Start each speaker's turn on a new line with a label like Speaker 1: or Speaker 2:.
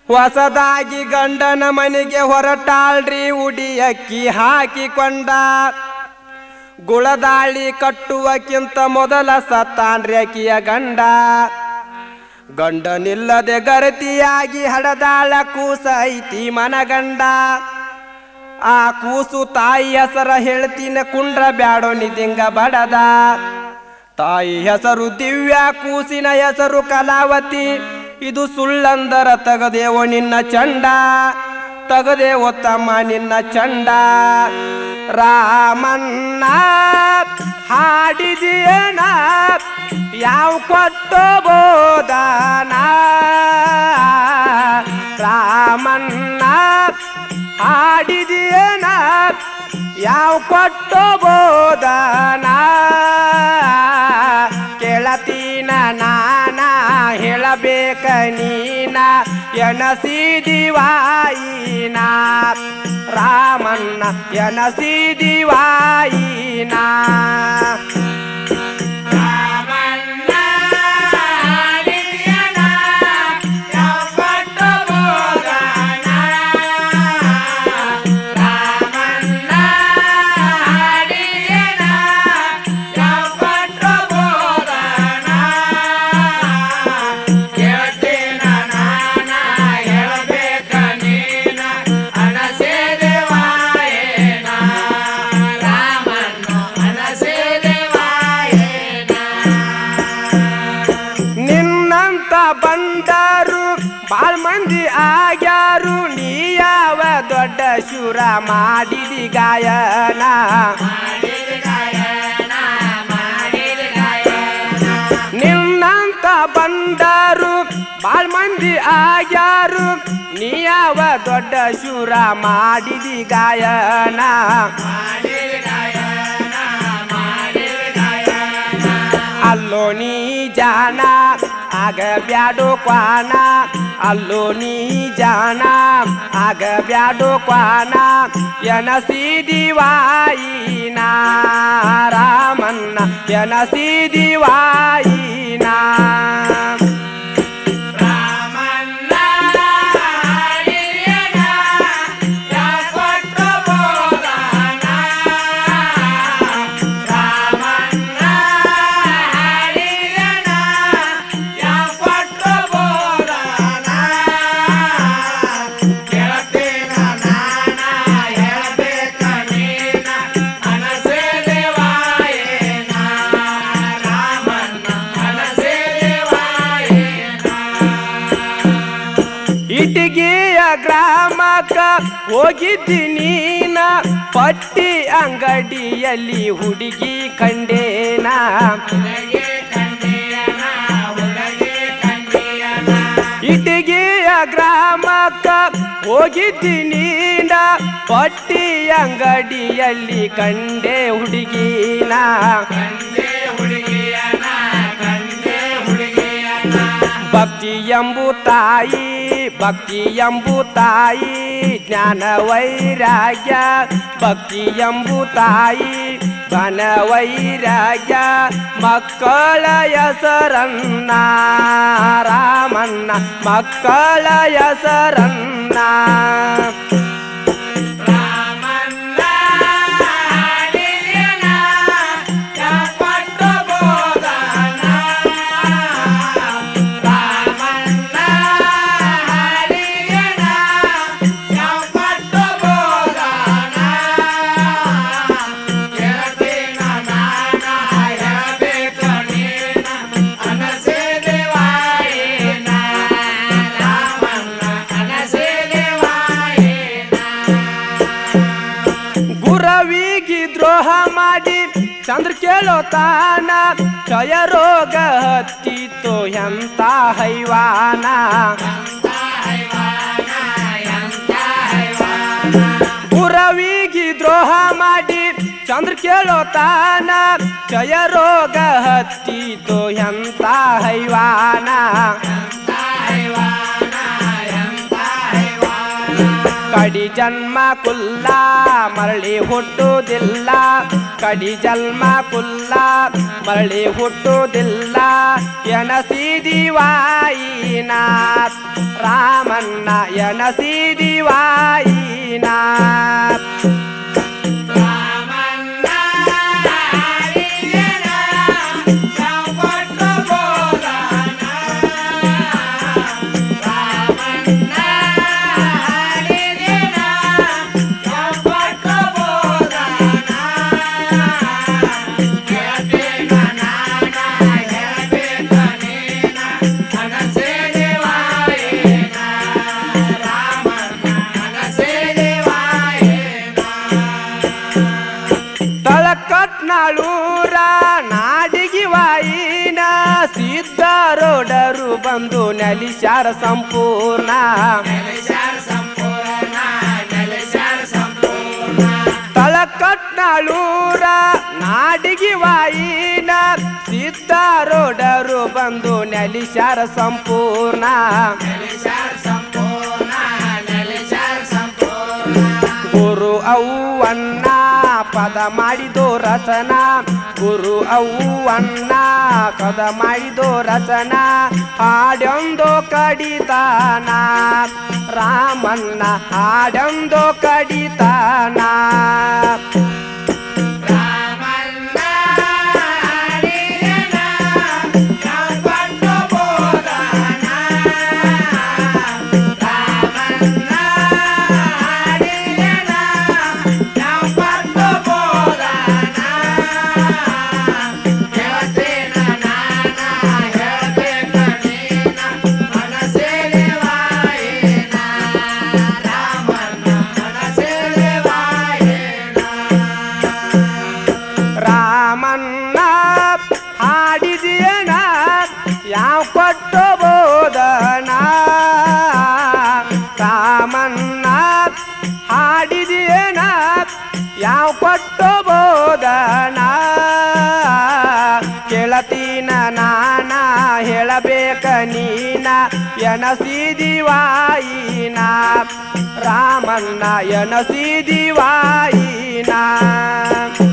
Speaker 1: ಹೊಸದಾಗಿ ಗಂಡನ ಮನೆಗೆ ಹೊರಟಾಳ್ರಿ ಉಡಿ ಅಕ್ಕಿ ಹಾಕಿಕೊಂಡ ಗುಳದಾಳಿ ಕಟ್ಟುವಕ್ಕಿಂತ ಮೊದಲ ಸತ್ತಾನ್ರಿ ಅಕ್ಕಿಯ ಗಂಡ ಗಂಡನಿಲ್ಲದೆ ಗರತಿಯಾಗಿ ಹಡದಾಳ ಕೂಸ ಐತಿ ಮನಗಂಡ ಆ ಕೂಸು ತಾಯಿ ಹೆಸರ ಹೇಳ್ತೀನಿ ಕುಂಡ್ರ ಬ್ಯಾಡೋ ನಿದಿಂಗ ಬಡದ ತಾಯಿ ಹೆಸರು ದಿವ್ಯ ಕೂಸಿನ ಹೆಸರು ಕಲಾವತಿ ಇದು ಸುಳ್ಳಂದರ ತಗದೇವೋ ನಿನ್ನ ಚಂಡ ತಗದೇವೋ ತಮ್ಮ ನಿನ್ನ ಚಂಡ ರಾಮನ್ನ ಹಾಡಿದೆಯೇನ ಯಾವ ಕೊಟ್ಟು ಬೋದಾನ ರಾಮನ್ನ ಹಾಡಿದೆಯೇನ ಯಾವ ಕೊಟ್ಟು ಬೋದಾನ ಕೇಳತೀನ ನಾನ ಹೇಳಬೇಕ ನೀನ ಎನಸಿದಿವಾಯಿನ ರಾಮನ್ನ ಎನಸಿದಿವಾಯಿನ ನಿನ್ನಂತ ಬಂದರು ಬಾಳ್ ಮಂದಿ ಆಗ್ಯಾರು ನೀ ಯಾವ ದೊಡ್ಡ ಶೂರ ಮಾಡಿದಿ ಗಾಯನ ನಿನ್ನಂತ ಬಂದರು ಬಾಳ್ ಮಂದಿ ಆಗ್ಯಾರು ನೀ ಯಾವ ದೊಡ್ಡ ಶೂರ ಮಾಡಿದಿ ಗಾಯನ ಅಲ್ಲೋ ನೀ ಜಾನ ಆಗ ಬ್ಯಾಡೋ ಕ್ವಾನ ಅಲ್ಲೋ ನೀ ಜಾನ ಆಗ ಬ್ಯಾಡೋ ಕ್ವಾನ ಎನಸಿದಿವಾಯಿನ ರಾಮನ್ನ ಎನಸಿದಿವಾಯಿನ ಇಟಗಿಯ ಗ್ರಾಮಕ್ಕ ಹೋಗಿದ್ದಿ ನೀನ ಪಟ್ಟಿ ಅಂಗಡಿಯಲ್ಲಿ ಹುಡುಗಿ ಕಂಡೇನ ಇಟಗಿಯ ಗ್ರಾಮಕ್ಕ ಹೋಗಿದ್ದಿ ನೀನ ಪಟ್ಟಿ ಅಂಗಡಿಯಲ್ಲಿ ಕಂಡೆ ಹುಡುಗಿನ ಭಕ್ತಿ ಎಂಬು ತಾಯಿ ಭಕ್ತಿ ಎಂಬು ತಾಯಿ ಜ್ಞಾನ ವೈರಾಗ್ಯ ಭಕ್ತಿ ಎಂಬು ತಾಯಿ ಘನ ವೈರಾಗ್ಯ ಮಕ್ಕಳ ಹೆಸರನ್ನ ರಾಮನ್ನ ಮಕ್ಕಳ ಹೆಸರನ್ನ ಗುರವಿಗಿ ದ್ರೋಹ ಮಾಡಿ ಚಂದ್ರ ಕೇಳೋ ತಾನ ಕ್ಷಯ ರೋಗ ಹತ್ತಿತ್ತು ಎಂತ ಹೈವಾನ ಗುರವಿಗಿ ದ್ರೋಹ ಮಾಡಿ ಚಂದ್ರ ಕೇಳೋ ತಾನ ಕ್ಷಯ ರೋಗ ಹತ್ತಿತ್ತು ಎಂತ ಹೈವಾನ ಕಡಿ ಜನ್ಮ ಕುಲ್ಲ ಮರಳಿ ಹುಟ್ಟುವುದಿಲ್ಲ ಕಡಿ ಜನ್ಮ ಕುಲ್ಲ ಮರಳಿ ಹುಟ್ಟುವುದಿಲ್ಲ ಎನಸಿದಿವಾಯಿನಾಥ್ ರಾಮಣ್ಣ ಎನಸಿದಿವಾಯಿನಾಥ್ ತಳಕಟ್ನಾಳೂರ ನಾಡಿಗೆ ವಾಯಿನ ಸಿದ್ಧಾರೋಡರು ಬಂದು ನೆಲಿಶಾರ ಸಂಪೂರ್ಣ ತಳಕಟ್ನಾಳೂರ ನಾಡಿಗೆ ವಾಯಿನ ಸಿದ್ಧಾರೋಡರು ಬಂದು ನೆಲಿಶಾರ ಸಂಪೂರ್ಣ ಗುರು ಅವ್ವಣ್ಣ ಪದ ಮಾಡಿದೋ ರಚನಾ ಗುರು ಅವ್ವಣ್ಣ ಪದ ಮಾಡಿದೋ ರಚನಾ ಹಾಡೊಂದು ಕಡಿತಾನ ರಾಮಣ್ಣ ಹಾಡೊಂದು ಕಡಿತಾನ ರಾಮಣ್ಣ ಹಾಡಿದೆಯಣ ಯಾವ ಕೊಟ್ಟು ಬೋಧನ ರಾಮಣ್ಣ ಹಾಡಿದೆಯಣ ಯಾವ ಕೊಟ್ಟು ಬೋಧನ ಕೇಳತೀನ ನಾನ ಹೇಳಬೇಕ ನೀನ ಎನಸಿದಿವಾಯಿನ ರಾಮಣ್ಣ ಎನಸಿದಿವಾಯಿನ